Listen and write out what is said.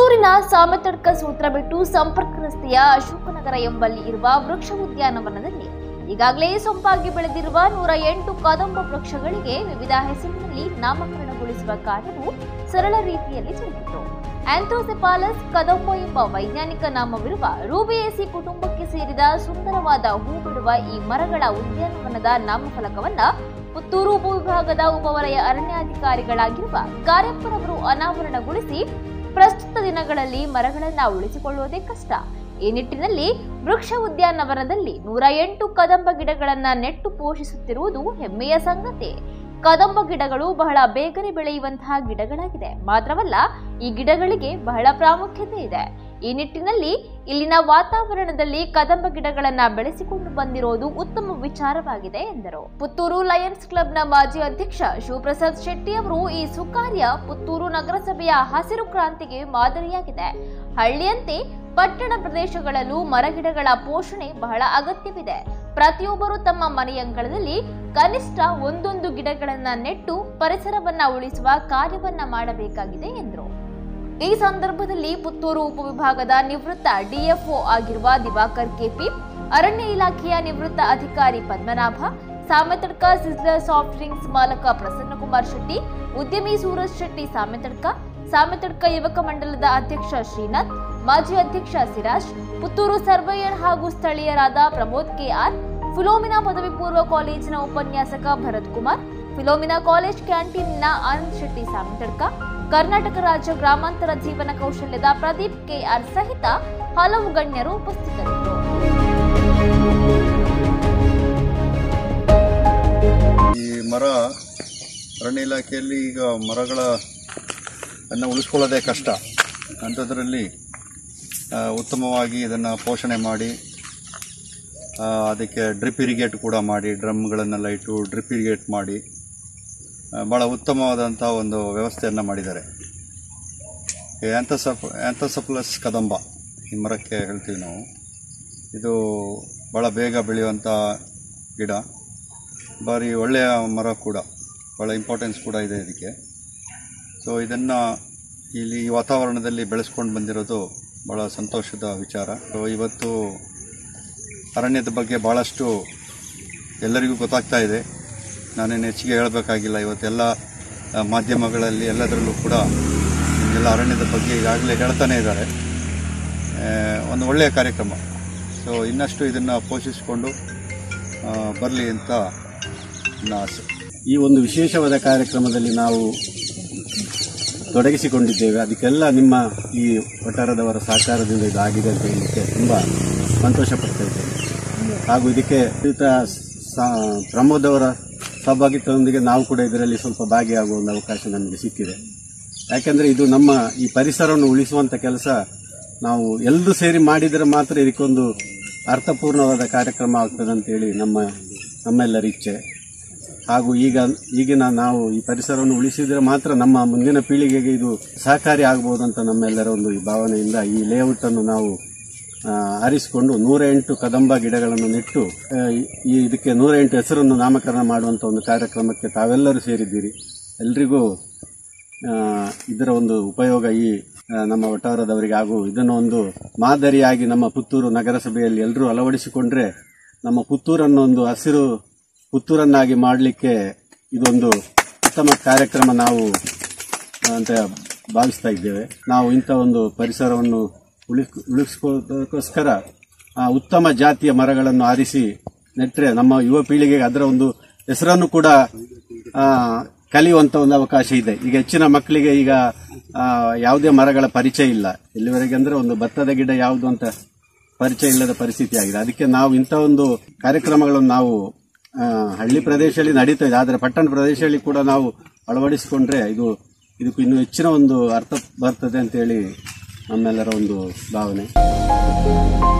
ಪುತ್ತೂರಿನ ಸಾಮತಡ್ಕ ಸೂತ್ರ ಬಿಟ್ಟು ಸಂಪರ್ಕ ರಸ್ತೆಯ ಅಶೋಕನಗರ ಎಂಬಲ್ಲಿ ಇರುವ ವೃಕ್ಷ ಉದ್ಯಾನವನದಲ್ಲಿ ಈಗಾಗಲೇ ಸೊಂಪಾಗಿ ಬೆಳೆದಿರುವ ನೂರ ಎಂಟು ಕದಂಬ ವೃಕ್ಷಗಳಿಗೆ ವಿವಿಧ ಹೆಸರಿನಲ್ಲಿ ನಾಮಕರಣಗೊಳಿಸುವ ಕಾರ್ಯವು ಸರಳ ರೀತಿಯಲ್ಲಿ ಜರುಗಿತು ಆಂಥೋಸೆಪಾಲಸ್ ಕದಂಬ ಎಂಬ ವೈಜ್ಞಾನಿಕ ನಾಮವಿರುವ ರೂಬಿಯೇಸಿ ಕುಟುಂಬಕ್ಕೆ ಸೇರಿದ ಸುಂದರವಾದ ಹೂ ಬಿಡುವ ಈ ಮರಗಳ ಉದ್ಯಾನವನದ ನಾಮಫಲಕವನ್ನ ಪುತ್ತೂರು ಉಪವಿಭಾಗದ ಉಪವಲಯ ಅರಣ್ಯಾಧಿಕಾರಿಗಳಾಗಿರುವ ಕಾರ್ಯಪ್ಪರವರು ಅನಾವರಣಗೊಳಿಸಿ ಪ್ರಸ್ತುತ ದಿನಗಳಲ್ಲಿ ಮರಗಳನ್ನ ಉಳಿಸಿಕೊಳ್ಳುವುದೇ ಕಷ್ಟ ಈ ನಿಟ್ಟಿನಲ್ಲಿ ವೃಕ್ಷ ಉದ್ಯಾನವನದಲ್ಲಿ ನೂರ ಎಂಟು ಕದಂಬ ಗಿಡಗಳನ್ನ ನೆಟ್ಟು ಪೋಷಿಸುತ್ತಿರುವುದು ಹೆಮ್ಮೆಯ ಸಂಗತಿ ಕದಂಬ ಗಿಡಗಳು ಬಹಳ ಬೇಗನೆ ಬೆಳೆಯುವಂತಹ ಗಿಡಗಳಾಗಿದೆ ಮಾತ್ರವಲ್ಲ ಈ ಗಿಡಗಳಿಗೆ ಬಹಳ ಪ್ರಾಮುಖ್ಯತೆ ಇದೆ ಈ ನಿಟ್ಟಿನಲ್ಲಿ ಇಲ್ಲಿನ ವಾತಾವರಣದಲ್ಲಿ ಕದಂಬ ಗಿಡಗಳನ್ನ ಬೆಳೆಸಿಕೊಂಡು ಬಂದಿರೋದು ಉತ್ತಮ ವಿಚಾರವಾಗಿದೆ ಎಂದರು ಪುತ್ತೂರು ಲಯನ್ಸ್ ಕ್ಲಬ್ನ ಮಾಜಿ ಅಧ್ಯಕ್ಷ ಶಿವಪ್ರಸಾದ್ ಶೆಟ್ಟಿ ಅವರು ಈ ಸುಕಾರ್ಯ ಪುತ್ತೂರು ನಗರಸಭೆಯ ಹಸಿರು ಕ್ರಾಂತಿಗೆ ಮಾದರಿಯಾಗಿದೆ ಹಳ್ಳಿಯಂತೆ ಪಟ್ಟಣ ಪ್ರದೇಶಗಳಲ್ಲೂ ಮರಗಿಡಗಳ ಪೋಷಣೆ ಬಹಳ ಅಗತ್ಯವಿದೆ ಪ್ರತಿಯೊಬ್ಬರು ತಮ್ಮ ಮನೆಯಂಗಳದಲ್ಲಿ ಕನಿಷ್ಠ ಒಂದೊಂದು ಗಿಡಗಳನ್ನ ನೆಟ್ಟು ಪರಿಸರವನ್ನ ಉಳಿಸುವ ಕಾರ್ಯವನ್ನ ಮಾಡಬೇಕಾಗಿದೆ ಎಂದರು ಈ ಸಂದರ್ಭದಲ್ಲಿ ಪುತ್ತೂರು ಉಪವಿಭಾಗದ ನಿವೃತ್ತ ಡಿಎಫ್ಒ ಆಗಿರುವ ದಿವಾಕರ್ ಕೆಪಿ ಅರಣ್ಯ ಇಲಾಖೆಯ ನಿವೃತ್ತ ಅಧಿಕಾರಿ ಪದ್ಮನಾಭ ಸಾಮೆತಡ್ಕ ಸಿಸ್ಲರ್ ಸಾಫ್ಟ್ ಡ್ರಿಂಕ್ಸ್ ಮಾಲಕ ಪ್ರಸನ್ನಕುಮಾರ್ ಶೆಟ್ಟಿ ಉದ್ಯಮಿ ಸೂರಜ್ ಶೆಟ್ಟಿ ಸಾಮೆತಡ್ಕ ಸಾಮೆತಡ್ಕ ಯುವಕ ಮಂಡಲದ ಅಧ್ಯಕ್ಷ ಶ್ರೀನಾಥ್ ಮಾಜಿ ಅಧ್ಯಕ್ಷ ಸಿರಾಜ್ ಪುತ್ತೂರು ಸರ್ವಯ್ಯರ್ ಹಾಗೂ ಸ್ಥಳೀಯರಾದ ಪ್ರಮೋದ್ ಕೆಆರ್ ಫಿಲೋಮಿನಾ ಪದವಿ ಪೂರ್ವ ಕಾಲೇಜಿನ ಉಪನ್ಯಾಸಕ ಭರತ್ ಕುಮಾರ್ ಫಿಲೋಮಿನಾ ಕಾಲೇಜ್ ಕ್ಯಾಂಟೀನ್ನ ಆನಂದ್ ಶೆಟ್ಟಿ ಸಾಮೆತಡ್ಕ ಕರ್ನಾಟಕ ರಾಜ್ಯ ಗ್ರಾಮಾಂತರ ಜೀವನ ಕೌಶಲ್ಯದ ಪ್ರದೀಪ್ ಕೆಆರ್ ಸಹಿತ ಹಲವು ಗಣ್ಯರು ಉಪಸ್ಥಿತರಿದ್ದರು ಈ ಮರ ಅರಣ್ಯ ಇಲಾಖೆಯಲ್ಲಿ ಈಗ ಮರಗಳ ಅನ್ನು ಉಳಿಸ್ಕೊಳ್ಳೋದೇ ಕಷ್ಟ ಅಂಥದ್ರಲ್ಲಿ ಆ, ಉತ್ತಮವಾಗಿ ಇದನ್ನು ಪೋಷಣೆ ಮಾಡಿ ಆ, ಅದಕ್ಕೆ ಡ್ರಿಪ್ ಇರಿಗೇಟ್ ಕೂಡ ಮಾಡಿ ಡ್ರಮ್ಗಳನ್ನೆಲ್ಲ ಇಟ್ಟು ಡ್ರಿಪ್ ಇರಿಗೇಟ್ ಮಾಡಿ ಆ, ಭಾಳ ಉತ್ತಮವಾದಂಥ ಒಂದು ವ್ಯವಸ್ಥೆಯನ್ನು ಮಾಡಿದ್ದಾರೆ ಈ ಆಂಥಸಪ್ ಆಂಥಸಪ್ಲಸ್ ಕದಂಬ ಈ ಮರಕ್ಕೆ ಹೇಳ್ತೀವಿ ನಾವು ಇದು ಭಾಳ ಬೇಗ ಬೆಳೆಯುವಂಥ ಗಿಡ ಭಾರಿ ಒಳ್ಳೆಯ ಮರ ಕೂಡ ಭಾಳ ಇಂಪಾರ್ಟೆನ್ಸ್ ಕೂಡ ಇದೆ ಇದಕ್ಕೆ ಸೊ ಇದನ್ನು ಇಲ್ಲಿ ಈ ವಾತಾವರಣದಲ್ಲಿ ಬೆಳೆಸ್ಕೊಂಡು ಬಂದಿರೋದು ಭಾಳ ಸಂತೋಷದ ವಿಚಾರ ಸೊ ಇವತ್ತು ಅರಣ್ಯದ ಬಗ್ಗೆ ಭಾಳಷ್ಟು ಎಲ್ಲರಿಗೂ ಗೊತ್ತಾಗ್ತಾ ಇದೆ ನಾನೇನು ಹೆಚ್ಚಿಗೆ ಹೇಳಬೇಕಾಗಿಲ್ಲ ಇವತ್ತೆಲ್ಲ ಆ, ಮಾಧ್ಯಮಗಳಲ್ಲಿ ಎಲ್ಲದರಲ್ಲೂ ಕೂಡ ಎಲ್ಲ ಅರಣ್ಯದ ಬಗ್ಗೆ ಈಗಾಗಲೇ ಹೇಳ್ತಾನೆ ಇದ್ದಾರೆ ಆ, ಒಂದು ಒಳ್ಳೆಯ ಕಾರ್ಯಕ್ರಮ ಸೊ ಇನ್ನಷ್ಟು ಇದನ್ನು ಪೋಷಿಸಿಕೊಂಡು ಬರಲಿ ಅಂತ ನನ್ನ ಆಸೆ ಈ ಒಂದು ವಿಶೇಷವಾದ ಕಾರ್ಯಕ್ರಮದಲ್ಲಿ ನಾವು ತೊಡಗಿಸಿಕೊಂಡಿದ್ದೇವೆ ಅದಕ್ಕೆಲ್ಲ ನಿಮ್ಮ ಈ ವಠಾರದವರ ಸಹಕಾರದಿಂದ ಇದು ಆಗಿದೆ ಅಂತ ಹೇಳಲಿಕ್ಕೆ ತುಂಬ ಸಂತೋಷ ಪಡ್ತಾ ಇದ್ದೇನೆ ಹಾಗೂ ಇದಕ್ಕೆ ಶ್ರೀಯುತ ಸ- ಪ್ರಮೋದ್ ಅವರ ಸಹಭಾಗಿತ್ವದೊಂದಿಗೆ ನಾವು ಕೂಡ ಇದರಲ್ಲಿ ಸ್ವಲ್ಪ ಭಾಗಿಯಾಗುವ ಒಂದು ಅವಕಾಶ ನಮಗೆ ಸಿಕ್ಕಿದೆ ಯಾಕೆಂದರೆ ಇದು ನಮ್ಮ ಈ ಪರಿಸರವನ್ನು ಉಳಿಸುವಂಥ ಕೆಲಸ ನಾವು ಎಲ್ಲರೂ ಸೇರಿ ಮಾಡಿದರೆ ಮಾತ್ರ ಇದಕ್ಕೊಂದು ಅರ್ಥಪೂರ್ಣವಾದ ಕಾರ್ಯಕ್ರಮ ಆಗ್ತದೆ ಅಂತೇಳಿ ನಮ್ಮ ನಮ್ಮೆಲ್ಲರ ಇಚ್ಛೆ ಹಾಗೂ ಈಗ ಈಗಿನ ನಾವು ಈ ಪರಿಸರವನ್ನು ಉಳಿಸಿದರೆ ಮಾತ್ರ ನಮ್ಮ ಮುಂದಿನ ಪೀಳಿಗೆಗೆ ಇದು ಸಹಕಾರಿ ಆಗಬಹುದು ಅಂತ ನಮ್ಮೆಲ್ಲರ ಒಂದು ಈ ಭಾವನೆಯಿಂದ ಈ ಲೇಔಟ್ ಅನ್ನು ನಾವು ಆ, ಆರಿಸಿಕೊಂಡು ನೂರ ಎಂಟು ಕದಂಬ ಗಿಡಗಳನ್ನು ನೆಟ್ಟು ಆ, ಈ ಇದಕ್ಕೆ ನೂರ ಎಂಟು ಹೆಸರನ್ನು ನಾಮಕರಣ ಮಾಡುವಂತ ಒಂದು ಕಾರ್ಯಕ್ರಮಕ್ಕೆ ತಾವೆಲ್ಲರೂ ಸೇರಿದ್ದೀರಿ ಎಲ್ರಿಗೂ ಆ, ಇದರ ಒಂದು ಉಪಯೋಗ ಈ ಆ, ನಮ್ಮ ವಠಾರದವರಿಗೆ ಹಾಗೂ ಇದನ್ನು ಒಂದು ಮಾದರಿಯಾಗಿ ನಮ್ಮ ಪುತ್ತೂರು ನಗರಸಭೆಯಲ್ಲಿ ಎಲ್ಲರೂ ಅಳವಡಿಸಿಕೊಂಡ್ರೆ ನಮ್ಮ ಪುತ್ತೂರನ್ನು ಒಂದು ಹಸಿರು ಪುತ್ತೂರನ್ನಾಗಿ ಮಾಡಲಿಕ್ಕೆ ಇದೊಂದು ಉತ್ತಮ ಕಾರ್ಯಕ್ರಮ ನಾವು ಅಂತ ಭಾವಿಸ್ತಾ ಇದ್ದೇವೆ ನಾವು ಇಂಥ ಒಂದು ಪರಿಸರವನ್ನು ಉಳಿಸ್ ಉಳಿಸ್ಕೋಸ್ಕರ ಆ, ಉತ್ತಮ ಜಾತಿಯ ಮರಗಳನ್ನು ಆರಿಸಿ ನೆಟ್ಟರೆ ನಮ್ಮ ಯುವ ಪೀಳಿಗೆಗೆ ಅದರ ಒಂದು ಹೆಸರನ್ನು ಕೂಡ ಆ, ಕಲಿಯುವಂತ ಒಂದು ಅವಕಾಶ ಇದೆ ಈಗ ಹೆಚ್ಚಿನ ಮಕ್ಕಳಿಗೆ ಈಗ ಆ, ಯಾವುದೇ ಮರಗಳ ಪರಿಚಯ ಇಲ್ಲ ಎಲ್ಲಿವರೆಗೆ ಅಂದ್ರೆ ಒಂದು ಭತ್ತದ ಗಿಡ ಯಾವುದು ಅಂತ ಪರಿಚಯ ಇಲ್ಲದ ಪರಿಸ್ಥಿತಿ ಆಗಿದೆ ಅದಕ್ಕೆ ನಾವು ಇಂಥ ಒಂದು ಕಾರ್ಯಕ್ರಮಗಳನ್ನು ನಾವು ಆ, ಹಳ್ಳಿ ಪ್ರದೇಶದಲ್ಲಿ ನಡೀತಾ ಇದೆ ಆದರೆ ಪಟ್ಟಣ ಪ್ರದೇಶದಲ್ಲಿ ಕೂಡ ನಾವು ಅಳವಡಿಸಿಕೊಂಡ್ರೆ ಇದು ಇದಕ್ಕೂ ಇನ್ನೂ ಹೆಚ್ಚಿನ ಒಂದು ಅರ್ಥ ಬರ್ತದೆ ಅಂತೇಳಿ ನಮ್ಮೆಲ್ಲರ ಒಂದು ಭಾವನೆ